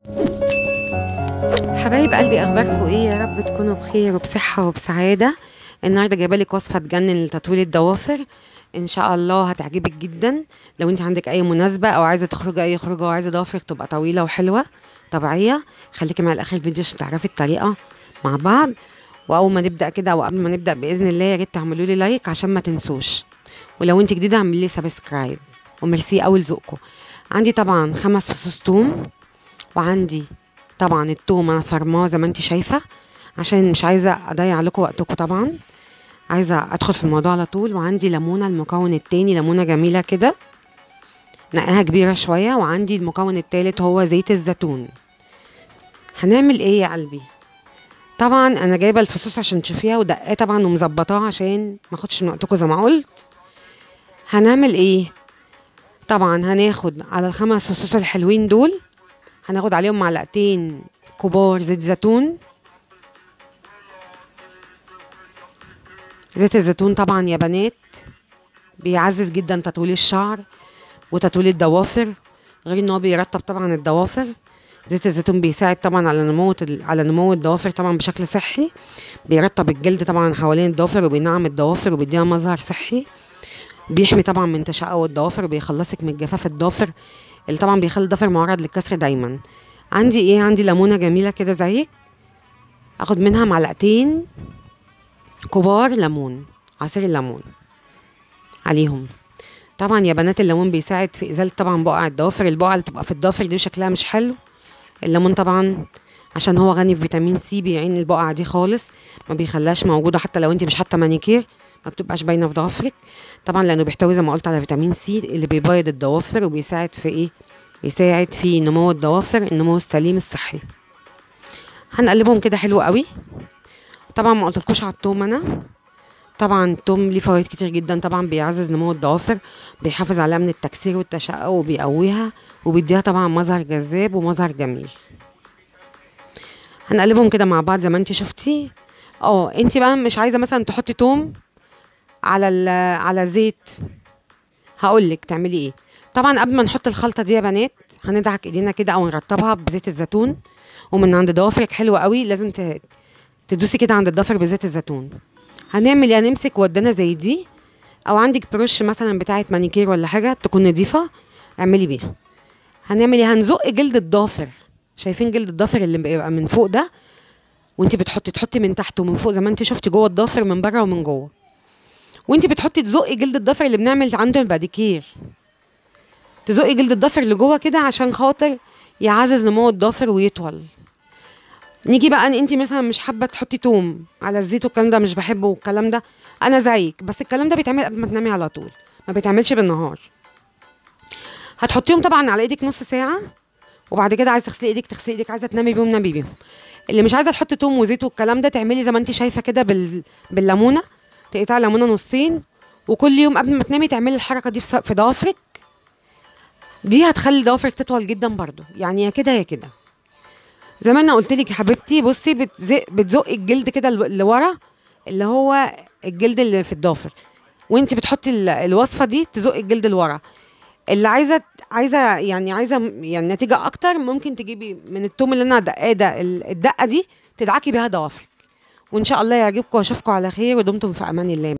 حبايب قلبي اخباركم ايه يا رب تكونوا بخير وبصحه وبسعاده النهارده جايبه لك وصفه تجنن لتطويل الضوافر ان شاء الله هتعجبك جدا لو انت عندك اي مناسبه او عايزه تخرجي اي خروجه وعايزه ضوافرك تبقى طويله وحلوه طبيعيه خليكي معايا لاخر الفيديو عشان تعرفي الطريقه مع بعض واول ما نبدا كده او قبل ما نبدا باذن الله يا ريت تعملوا لي لايك عشان ما تنسوش ولو انت جديده اعملي لي سبسكرايب وميرسي قوي لذوقكم عندي طبعا خمس فصوص توم وعندي طبعا التوم انا فرماه زي ما انت شايفه عشان مش عايزه اضيع لكم وقتكم طبعا عايزه ادخل في الموضوع على طول وعندي ليمونه المكون التاني ليمونه جميله كده نقاها كبيره شويه وعندي المكون التالت هو زيت الزيتون هنعمل ايه يا قلبي طبعا انا جايبه الفصوص عشان تشوفيها ودقاه طبعا ومظبطاها عشان ما اخدش من وقتكم زي ما قلت هنعمل ايه طبعا هناخد على الخمس فصوص الحلوين دول هناخد عليهم معلقتين كبار زيت زيتون زيت الزيتون طبعا يا بنات بيعزز جدا تطويل الشعر وتطويل الضوافر غير ان هو بيرطب طبعا الضوافر زيت الزيتون بيساعد طبعا على نمو على نمو الضوافر طبعا بشكل صحي بيرطب الجلد طبعا حوالين الضوافر وبينعم الضوافر وبيديها مظهر صحي بيحمي طبعا من تشقق الضوافر وبيخلصك من جفاف الضوافر اللي طبعا بيخلي الضفر معرض للكسر دايما عندي ايه عندي ليمونه جميله كده زيك اخد منها معلقتين كبار ليمون عصير الليمون عليهم طبعا يا بنات الليمون بيساعد في ازاله طبعا بقع الضوافر البقع اللي بتبقى في الضوافر دي شكلها مش حلو الليمون طبعا عشان هو غني بفيتامين سي بيعين البقع دي خالص ما بيخليهاش موجوده حتى لو انت مش حاطه مانيكير ما بتبقاش باينه في ضوافرك طبعا لانه بيحتوي زي ما قلت على فيتامين سي اللي بيبيض الضوافر وبيساعد في ايه بيساعد في نمو الضوافر النمو السليم الصحي هنقلبهم كده حلو قوي طبعا ما قلتلكوش على التوم انا طبعا التوم ليه فوائد كتير جدا طبعا بيعزز نمو الضوافر بيحافظ عليها من التكسير والتشقق وبيقويها وبيديها طبعا مظهر جذاب ومظهر جميل هنقلبهم كده مع بعض زي ما انت شفتي اه انت بقى مش عايزه مثلا تحطي توم على على زيت هقول لك تعملي ايه طبعا قبل ما نحط الخلطه دي يا بنات هندعك ايدينا كده او نرطبها بزيت الزيتون ومن عند ضوافرك حلوه قوي لازم تدوسي كده عند الضفر بزيت الزيتون هنعمل يعني نمسك ودانه زي دي او عندك برش مثلا بتاعه مانيكير ولا حاجه تكون نظيفه اعملي بيها هنعمل ايه هنزق جلد الضافر شايفين جلد الضافر اللي بيبقى من فوق ده وانت بتحطي تحطي من تحت ومن فوق زي ما انت شفتي جوه الضافر من بره ومن جوه وانت بتحطي تزقي جلد الضفر اللي بنعمل عنده الباديكير تزقي جلد الضفر اللي جوه كده عشان خاطر يعزز نمو الضفر ويطول نيجي بقى ان انت مثلا مش حابه تحطي توم على الزيت والكلام ده مش بحبه والكلام ده انا زيك بس الكلام ده بيتعمل قبل ما تنامي على طول ما بيتعملش بالنهار هتحطيهم طبعا على ايدك نص ساعه وبعد كده عايزه تغسلي ايدك تغسلي ايدك عايزه تنامي بيهم نامي بيهم اللي مش عايزه تحطي توم وزيت والكلام ده تعملي زي ما انت شايفه كده بال... بالليمونه تقطعي ليمونه نصين وكل يوم قبل ما تنامي تعملي الحركه دي في ضوافرك دي هتخلي ضوافرك تطول جدا برضو يعني يا كده يا كده زي ما انا قلت لك يا حبيبتي بصي بتزق بتزقي الجلد كده اللي ورا اللي هو الجلد اللي في الضافر وانت بتحطي الوصفه دي تزقي الجلد اللي ورا اللي عايزه عايزه يعني عايزه يعني نتيجه اكتر ممكن تجيبي من التوم اللي انا دقاه ده الدقه دي تدعكي بيها ضوافرك وان شاء الله يعجبكم واشوفكم على خير ودمتم في امان الله